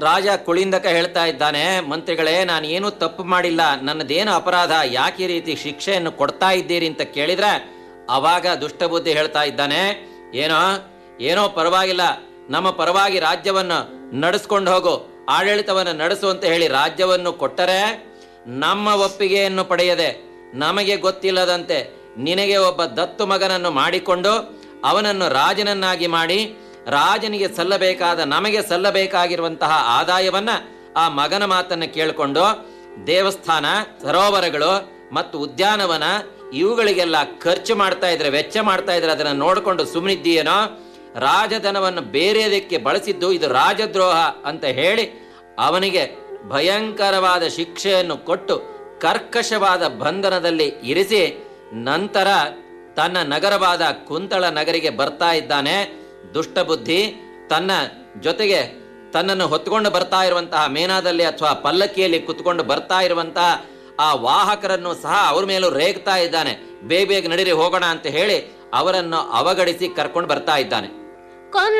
ರಾಜ ಕುಳಿಂದಕ ಹೇಳ್ತಾ ಇದ್ದಾನೆ ಮಂತ್ರಿಗಳೇ ನಾನು ಏನು ತಪ್ಪು ಮಾಡಿಲ್ಲ ನನ್ನದೇನು ಅಪರಾಧ ಯಾಕೆ ಈ ರೀತಿ ಶಿಕ್ಷೆಯನ್ನು ಕೊಡ್ತಾ ಇದ್ದೀರಿ ಅಂತ ಕೇಳಿದ್ರೆ ಅವಾಗ ದುಷ್ಟಬುದ್ಧಿ ಹೇಳ್ತಾ ಇದ್ದಾನೆ ಏನೋ ಏನೋ ಪರವಾಗಿಲ್ಲ ನಮ್ಮ ಪರವಾಗಿ ರಾಜ್ಯವನ್ನು ನಡೆಸ್ಕೊಂಡು ಹೋಗು ಆಡಳಿತವನ್ನು ನಡೆಸು ಅಂತ ಹೇಳಿ ರಾಜ್ಯವನ್ನು ಕೊಟ್ಟರೆ ನಮ್ಮ ಒಪ್ಪಿಗೆಯನ್ನು ಪಡೆಯದೆ ನಮಗೆ ಗೊತ್ತಿಲ್ಲದಂತೆ ನಿನಗೆ ಒಬ್ಬ ದತ್ತು ಮಗನನ್ನು ಮಾಡಿಕೊಂಡು ಅವನನ್ನು ರಾಜನನ್ನಾಗಿ ಮಾಡಿ ರಾಜನಿಗೆ ಸಲ್ಲಬೇಕಾದ ನಮಗೆ ಸಲ್ಲಬೇಕಾಗಿರುವಂತಹ ಆದಾಯವನ್ನ ಆ ಮಗನ ಮಾತನ್ನು ಕೇಳಿಕೊಂಡು ದೇವಸ್ಥಾನ ಸರೋವರಗಳು ಮತ್ತು ಉದ್ಯಾನವನ ಇವುಗಳಿಗೆಲ್ಲ ಖರ್ಚು ಮಾಡ್ತಾ ಇದ್ರೆ ವೆಚ್ಚ ಮಾಡ್ತಾ ಇದ್ರೆ ಅದನ್ನ ನೋಡಿಕೊಂಡು ಸುಮ್ಮನಿದ್ದೀಯೇನೋ ರಾಜಧನವನ್ನು ಬೇರೆದಕ್ಕೆ ಬಳಸಿದ್ದು ಇದು ರಾಜದ್ರೋಹ ಅಂತ ಹೇಳಿ ಅವನಿಗೆ ಭಯಂಕರವಾದ ಶಿಕ್ಷೆಯನ್ನು ಕೊಟ್ಟು ಕರ್ಕಶವಾದ ಬಂಧನದಲ್ಲಿ ಇರಿಸಿ ನಂತರ ತನ್ನ ನಗರವಾದ ಕುಂತಳ ನಗರಿಗೆ ಬರ್ತಾ ಇದ್ದಾನೆ ದುಷ್ಟಬುದ್ಧಿ ತನ್ನ ಜೊತೆಗೆ ತನ್ನನ್ನು ಹೊತ್ಕೊಂಡು ಬರ್ತಾ ಇರುವಂತಹ ಮೇನಾದಲ್ಲಿ ಅಥವಾ ಪಲ್ಲಕ್ಕಿಯಲ್ಲಿ ಕುತ್ಕೊಂಡು ಬರ್ತಾ ಇರುವಂತಹ ಆ ವಾಹಕರನ್ನು ಸಹ ಅವ್ರ ಮೇಲೂ ರೇಗ್ತಾ ಇದ್ದಾನೆ ಬೇಗ ಬೇಗ ನಡೀರಿ ಹೋಗೋಣ ಅಂತ ಹೇಳಿ ಅವರನ್ನು ಅವಗಡಿಸಿ ಕರ್ಕೊಂಡು ಬರ್ತಾ ಇದ್ದಾನೆ ಕೊನ್ನ